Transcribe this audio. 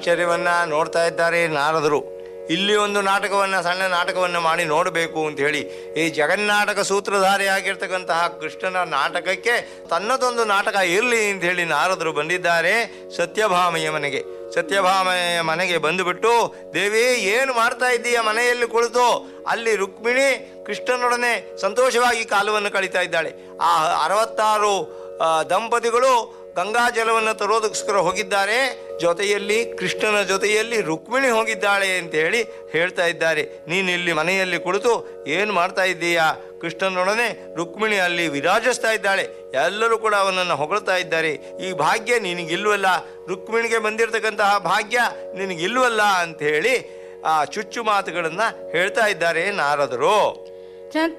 ಆಶ್ಚರ್ಯವನ್ನ ನೋಡ್ತಾ ಇದ್ದಾರೆ ನಾರದರು ಇಲ್ಲಿ ಒಂದು ನಾಟಕವನ್ನ ಸಣ್ಣ ನಾಟಕವನ್ನ ಮಾಡಿ ನೋಡಬೇಕು ಅಂತ ಹೇಳಿ ಈ ಜಗನ್ನಾಟಕ ಸೂತ್ರಧಾರಿಯಾಗಿರ್ತಕ್ಕಂತಹ ಕೃಷ್ಣನ ನಾಟಕಕ್ಕೆ ತನ್ನದೊಂದು ನಾಟಕ ಇರಲಿ ಅಂತ ಹೇಳಿ ನಾರದರು ಬಂದಿದ್ದಾರೆ ಸತ್ಯಭಾಮೆಯ ಮನೆಗೆ ಸತ್ಯಭಾಮೆಯ ಮನೆಗೆ ಬಂದುಬಿಟ್ಟು ದೇವಿ ಏನು ಮಾಡ್ತಾ ಇದ್ದೀಯ ಮನೆಯಲ್ಲಿ ಕುಳಿತು ಅಲ್ಲಿ ರುಕ್ಮಿಣಿ ಕೃಷ್ಣನೊಡನೆ ಸಂತೋಷವಾಗಿ ಕಾಲವನ್ನು ಕಳೀತಾ ಇದ್ದಾಳೆ ಆ ಅರವತ್ತಾರು ಆ, ದಂಪತಿಗಳು ಗಂಗಾ ಜಲವನ್ನು ತರೋದಕ್ಕೋಸ್ಕರ ಹೋಗಿದ್ದಾರೆ ಜೊತೆಯಲ್ಲಿ ಕೃಷ್ಣನ ಜೊತೆಯಲ್ಲಿ ರುಕ್ಮಿಣಿ ಹೋಗಿದ್ದಾಳೆ ಅಂತ ಹೇಳಿ ಹೇಳ್ತಾ ಇದ್ದಾರೆ ನೀನು ಇಲ್ಲಿ ಮನೆಯಲ್ಲಿ ಕುಳಿತು ಏನು ಮಾಡ್ತಾ ಇದ್ದೀಯಾ ಕೃಷ್ಣನೊಡನೆ ರುಕ್ಮಿಣಿ ಅಲ್ಲಿ ವಿರಾಜಿಸ್ತಾ ಇದ್ದಾಳೆ ಎಲ್ಲರೂ ಕೂಡ ಅವನನ್ನು ಹೊಗಳ್ತಾ ಇದ್ದಾರೆ ಈ ಭಾಗ್ಯ ನಿನಗಿಲ್ವಲ್ಲ ರುಕ್ಮಿಣಿಗೆ ಬಂದಿರತಕ್ಕಂತಹ ಭಾಗ್ಯ ನಿನಗಿಲ್ವಲ್ಲ ಅಂತ ಹೇಳಿ ಆ ಚುಚ್ಚು ಮಾತುಗಳನ್ನು ಹೇಳ್ತಾ ಇದ್ದಾರೆ ನಾರದರು